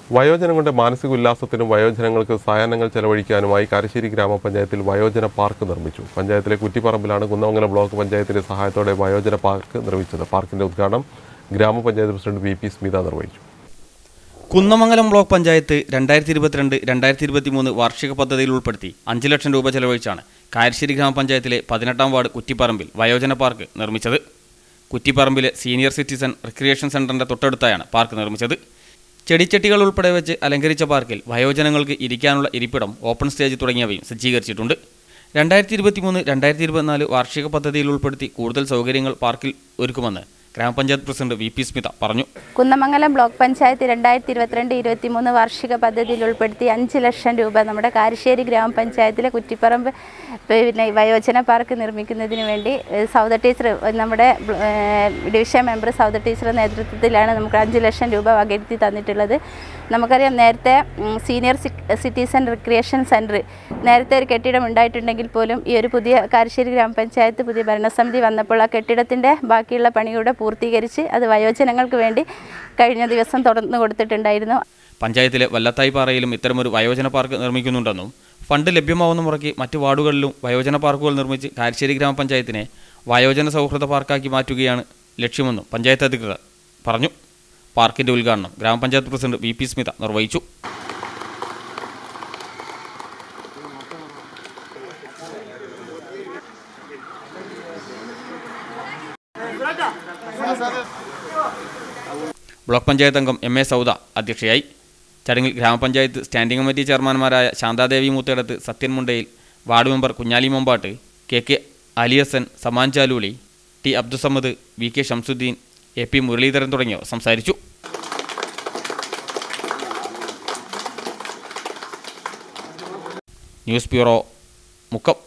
വയോജനങ്ങളുടെ മാനസിക ഉല്ലാസത്തിനും വയോജനങ്ങൾക്ക് സായാഹ്നങ്ങൾ ചെലവഴിക്കാനുമായി കാരശ്ശേരി ഗ്രാമപഞ്ചായത്തിൽ വയോജന പാർക്ക് നിർമ്മിച്ചു പഞ്ചായത്തിലെ കുറ്റിപ്പറമ്പിലാണ് കുന്നമംഗലം ബ്ലോക്ക് പഞ്ചായത്തിന്റെ സഹായത്തോടെ വയോജന പാർക്ക് നിർമ്മിച്ചത് പാർക്കിന്റെ ഉദ്ഘാടനം ഗ്രാമപഞ്ചായത്ത് പ്രസിഡന്റ് വി പി സ്മിത നിർവഹിച്ചു കുന്നമംഗലം ബ്ലോക്ക് പഞ്ചായത്ത് രണ്ടായിരത്തി ഇരുപത്തിരണ്ട് രണ്ടായിരത്തി ഇരുപത്തി മൂന്ന് വാർഷിക പദ്ധതിയിൽ ഉൾപ്പെടുത്തി അഞ്ച് ലക്ഷം രൂപ ചെലവഴിച്ചാണ് കാരശ്ശേരി ഗ്രാമപഞ്ചായത്തിലെ പതിനെട്ടാം വാർഡ് കുറ്റിപ്പറമ്പിൽ വയോജന പാർക്ക് നിർമ്മിച്ചത് കുറ്റിപ്പറമ്പിലെ സീനിയർ സിറ്റിസൺ റിക്രിയേഷൻ സെന്ററിന്റെ തൊട്ടടുത്തായാണ് പാർക്ക് നിർമ്മിച്ചത് ചെടിച്ചട്ടികൾ ഉൾപ്പെടെ വെച്ച് അലങ്കരിച്ച പാർക്കിൽ വയോജനങ്ങൾക്ക് ഇരിക്കാനുള്ള ഇരിപ്പിടം ഓപ്പൺ സ്റ്റേജ് തുടങ്ങിയവയും സജ്ജീകരിച്ചിട്ടുണ്ട് രണ്ടായിരത്തി ഇരുപത്തി മൂന്ന് രണ്ടായിരത്തി ഇരുപത്തിനാല് വാർഷിക പദ്ധതിയിൽ ഉൾപ്പെടുത്തി കൂടുതൽ സൗകര്യങ്ങൾ പാർക്കിൽ ഒരുക്കുമെന്ന് ഗ്രാമപഞ്ചായത്ത് പ്രസിഡന്റ് വി പി സ്മിത പറഞ്ഞു കുന്നമംഗലം ബ്ലോക്ക് പഞ്ചായത്ത് രണ്ടായിരത്തി ഇരുപത്തിരണ്ട് ഇരുപത്തിമൂന്ന് വാർഷിക പദ്ധതിയിൽ ഉൾപ്പെടുത്തി അഞ്ച് ലക്ഷം രൂപ നമ്മുടെ കാരശ്ശേരി ഗ്രാമപഞ്ചായത്തിലെ കുറ്റിപ്പറമ്പ് പിന്നെ വയോജന പാർക്ക് നിർമ്മിക്കുന്നതിന് വേണ്ടി ഏഹ്, സൗദ ടീച്ചർ നമ്മുടെ ബ്ല- ഏഹ്, ഡിവിഷൻ മെമ്പർ സൗദ ടീച്ചറുടെ നേതൃത്വത്തിലാണ് നമുക്ക് അഞ്ച് ലക്ഷം രൂപ വകയിരുത്തി തന്നിട്ടുള്ളത് നമുക്കറിയാം നേരത്തെ ഉം, സീനിയർ സി- സിറ്റിസൺ റിക്രിയേഷൻ സെൻറ്റർ നേരത്തെ ഒരു കെട്ടിടം ഉണ്ടായിട്ടുണ്ടെങ്കിൽ പോലും ഈ ഒരു പുതിയ കാരശ്ശേരി ഗ്രാമപഞ്ചായത്ത് പുതിയ ഭരണസമിതി വന്നപ്പോൾ ആ കെട്ടിടത്തിൻ്റെ ബാക്കിയുള്ള പണികൂടെ പൂർത്തീകരിച്ച് അത് വയോജനങ്ങൾക്ക് വേണ്ടി കഴിഞ്ഞ ദിവസം തുറന്നു കൊടുത്തിട്ടുണ്ടായിരുന്നു പഞ്ചായത്തിലെ വല്ലത്തായി പാറയിലും ഇത്തരമൊരു വയോജന പാർക്ക് നിർമ്മിക്കുന്നുണ്ടെന്നും ഫണ്ട് ലഭ്യമാവുന്ന മുറയ്ക്ക് മറ്റു വാർഡുകളിലും വയോജന പാർക്കുകൾ നിർമ്മിച്ച് കാരശ്ശേരി ഗ്രാമപഞ്ചായത്തിനെ വയോജന സൗഹൃദ പാർക്കാക്കി മാറ്റുകയാണ് ലക്ഷ്യമെന്നും പഞ്ചായത്ത് അധികൃതർ പറഞ്ഞു പാർക്കിന്റെ ഉദ്ഘാടനം ഗ്രാമപഞ്ചായത്ത് പ്രസിഡന്റ് വി പി സ്മിത നിർവഹിച്ചു ബ്ലോക്ക് പഞ്ചായത്ത് അംഗം എം എ സൗദ അധ്യക്ഷയായി ചടങ്ങിൽ ഗ്രാമപഞ്ചായത്ത് സ്റ്റാൻഡിംഗ് കമ്മിറ്റി ചെയർമാൻമാരായ Shanthadevi Moothedath Sathyan Mundayil ward member Kunhali Mambatt K K Aliyasan Saman Chaluli T Abdussamad V K Shamsuddin A P Muraleedharan തുടങ്ങിയവർ സംസാരിച്ചു ന്യൂസ് ബ്യൂറോ മുക്കം